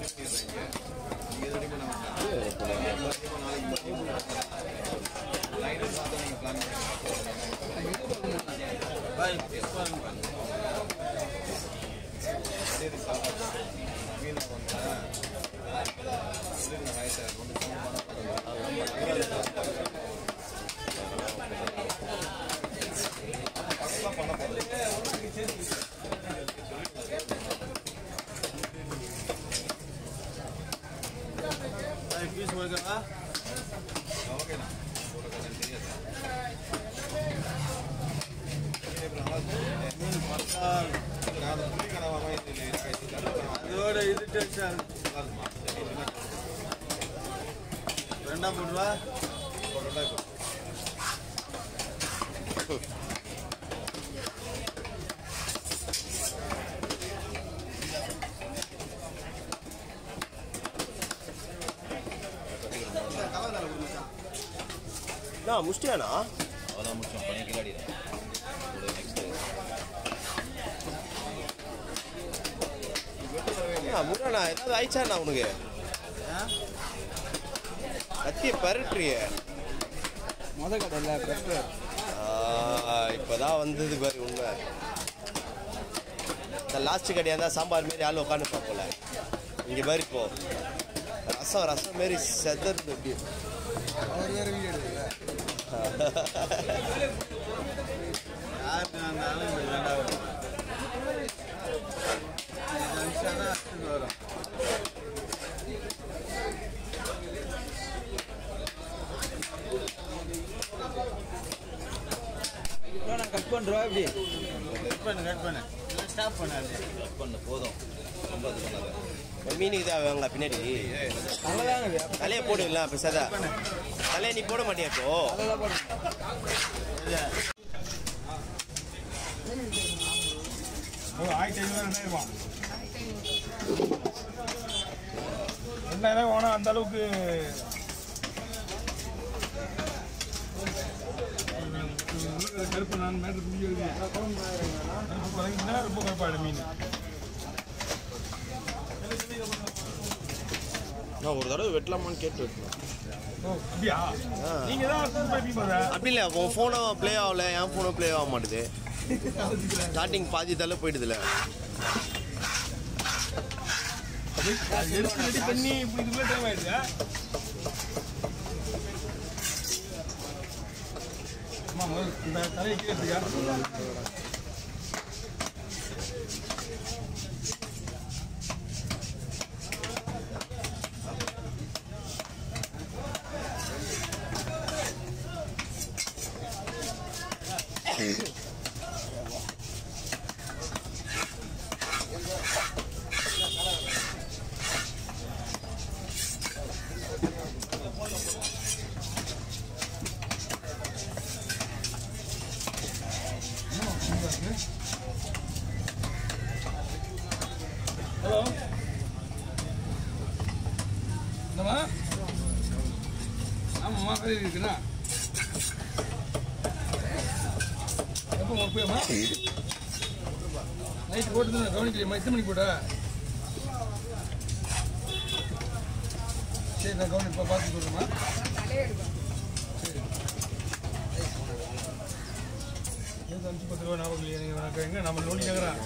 Piece கொடுக்கவா மீன் மசால் அதோட இது டேஸ்டாக ரெண்டாம் போட்டுவா நான் முஷ்டியானா அவ்வளோ முடிச்சோம் பையன் கிளாடி நெக்ஸ்ட் முருகனா ஏதாவது ஆயிடுச்சாண்ணா உனக்கு கத்தி பரட்டுறிய முத கடையில் பெட்ரோல் இப்போதான் வந்தது பாரு உண்மை இந்த லாஸ்ட் கடையாக இருந்தால் சாம்பார் மாரி ஆள் உட்காந்து போல இங்கே பாரு இப்போ ரசம் ரசம் மாரி செதறது எப்படி அவர் வேறு வீடியோ எடுக்கல யாருக்கு வந்தாலும் இப்படி வேண்டாம் வரும் நிமிஷம் தான் அடிச்சுட்டு வரும் நான் கட் பண்ணுறோம் எப்படி கட் பண்ணு கட் பண்ணு ஸ்டாப் பண்ணு அப்படியே கட் பண்ண போதும் ரொம்ப இது பண்ணாத மீனுக்கு தான் வாங்க பின்னாடி அவ்வளோதாங்க தலையை போடுவீங்களா பெருசாதா தலையை நீ போட மாட்டியா இப்போ அதெல்லாம் போடுங்க ஆயிரத்தி ஐநூறு ரெண்டாயிரம் ரூபாய் ரெண்டாயிரம் வேணா அந்த அளவுக்கு கருப்பு நான் மேட்ரு புரியுது கருப்பு குறைஞ்சுன்னா ரொம்ப கருப்பாடு மீன் நான் ஒரு தடவை வெட்டலாமான்னு கேட்டு வெட்டலாம் ஓ அப்படியா நீங்க தான் சூப்பர் எப்படி போற அப்படி இல்லை உன் ஃபோனும் ப்ளே ஆகல என் ஃபோனும் ப்ளே ஆக மாட்டுது ஸ்டார்டிங் பாதி தலை போயிடுதுல எடுத்து ரெடி பண்ணி இப்படி இதுக்குள்ள டைம் ஆயிடுது அம்மா முதல்ல இந்த தலையை கீழே எடுத்துக்க ஹலோ என்னம்மா ஆமாம்மா வேலை இருக்குண்ணா எப்போ உங்களுக்கு போயம்மா நைட்டு போட்டு தான் கவனிக்கலையம்மா எத்தனை மணிக்கு போட்ட சரி நான் கவனிப்பா பார்த்து சொல்கிறேம்மா எனக்கு அஞ்சு பத்து ரூபா ஞாபகம் இல்லையா நீங்கள் எனக்கு எங்கே நம்ம நோண்டி கேட்குறேன்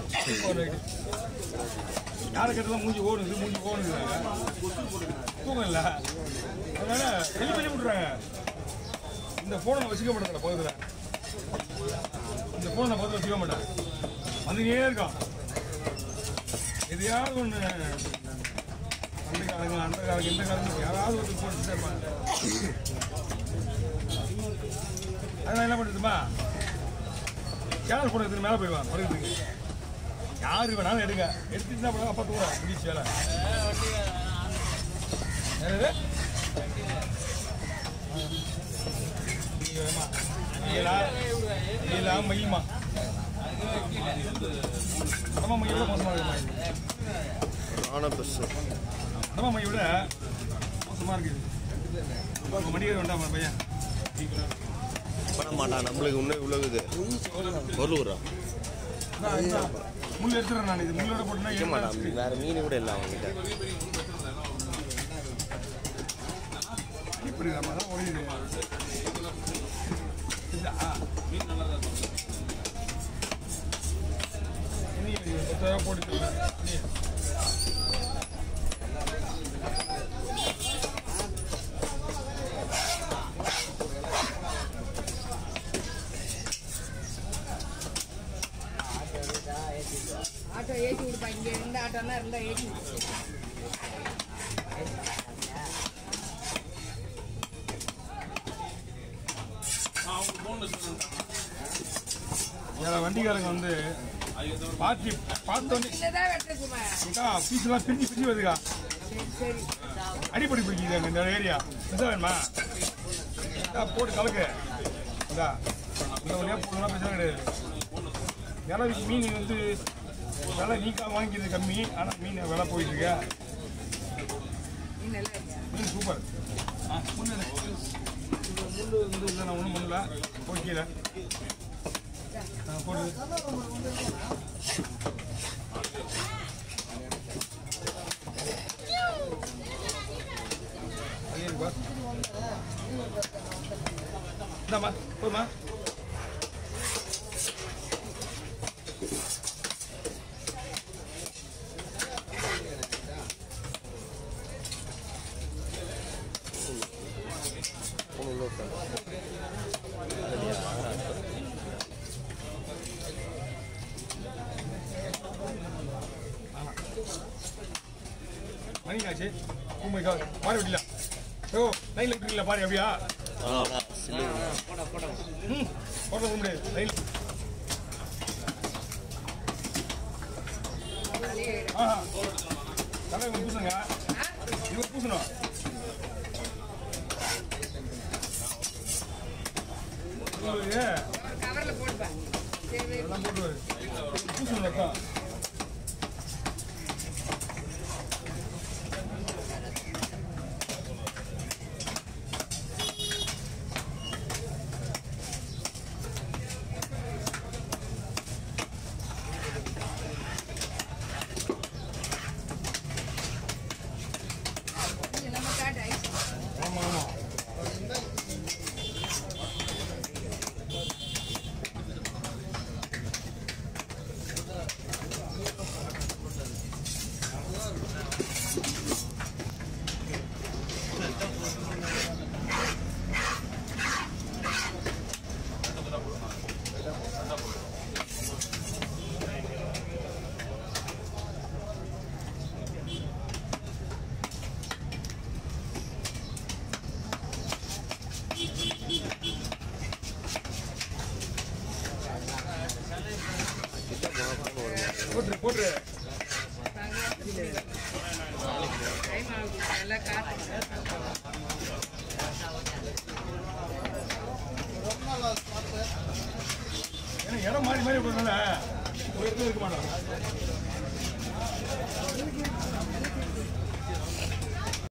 யாரை கேட்டாலும் மூஞ்சி ஓடுது மூஞ்சி ஓடுதுறாங்க தூக்கம் இல்லை அதனால வெளி பண்ணி விட்றாங்க இந்த ஃபோனை நான் வச்சுக்க மாட்டேன் பக்கத்தில் இந்த ஃபோனை நான் பக்கத்தில் வச்சுக்க மாட்டேன் வந்துட்டே இருக்கான் எதையாவது ஒன்று அந்த காலங்க அந்த காலங்க இந்த காலங்க யாராவது ஒருத்தர் போட்டுட்டே இருப்பாங்க அதெல்லாம் என்ன பண்ணுறதுமா சேனல் போட எடுத்து மேலே போயிடுவான் படுக்கிறதுக்கு யாரு வேணாலும் எடுங்க எடுத்துட்டு என்ன பண்ணுவாங்க அப்பா தூரம் முடிச்சு வேலை என்னது நீங்க வேமா நீலா நீலா மயில்மா நம்ம மயிலோட மோசமாக இருக்குமா நானும் பெருசு நம்ம மயிலோட மோசமாக இருக்குது உங்க மடிக்கிற வேண்டாம் பையன் பண்ண மாட்டான் நம்மளுக்கு இன்னும் இவ்வளோ இது ஒரு ஊரா நான் என்ன முள் எடுத்துறேன் நான் இது முள்ளோட போட்டுனா வைக்க மாட்டான் வேற மீன் கூட இல்லை அவங்ககிட்ட இப்படி நம்ம தான் ஒழியுதுமா இதா இனி பத்தாயிரம் போட்டு தரலாம். இனி. ஆட்டோ ஏற்றி விடுப்பா இங்கே இருந்த ஆட்டோலாம் இருந்தால் ஏற்றி விடு சில வண்டிக்காரங்க வந்து பார்த்து பார்த்தோன்னே இல்லை தான் வெட்டக்குமா பீஸ்லாம் பிரிஞ்சு பிரிஞ்சு வருதுக்கா சரி சரி அடிப்படி பிடிக்குது இந்த ஏரியா இதான் வேணுமா இதா, போட்டு கலக்கு இதா இந்த வழியாக போடலாம் பிரச்சனை கிடையாது ஏன்னா இதுக்கு மீன் வந்து விலை நீக்காக வாங்கிக்கிறது கம்மி ஆனால் மீன் விலை போயிட்டு இருக்கு நீ நல்லா இருக்கியா மீன் சூப்பர் ஆ முள்ளு முள்ளு வந்து இல்லை நான் ஒன்றும் பண்ணல போய்க்கல போடு அது இருக்குப்பா இந்தாம்மா போதுமா மணிக்காச்சு உண்மை கால் பாரு விடலாம் ஓ லைனில் விட்டுருக்கீங்களா பாரு அப்படியா ம் போட முடியாது லைனில் ஆஹா தலை இவங்க பூசுங்க இவங்க பூசணும் இவங்களுக்கு கவரில் போடுப்பா சரி எல்லாம் போட்டு பூசணும் அக்கா நம்ம காட்டு ஐஸ் ஆமாம் ஆமாம் போட்டுரு போட்டுரு டைம் ஆகுது நல்லா காட்டு ஏன்னா இடம் மாறி மாறி விடுறதுனால ஒரு இடத்துல இருக்க மாட்டோம்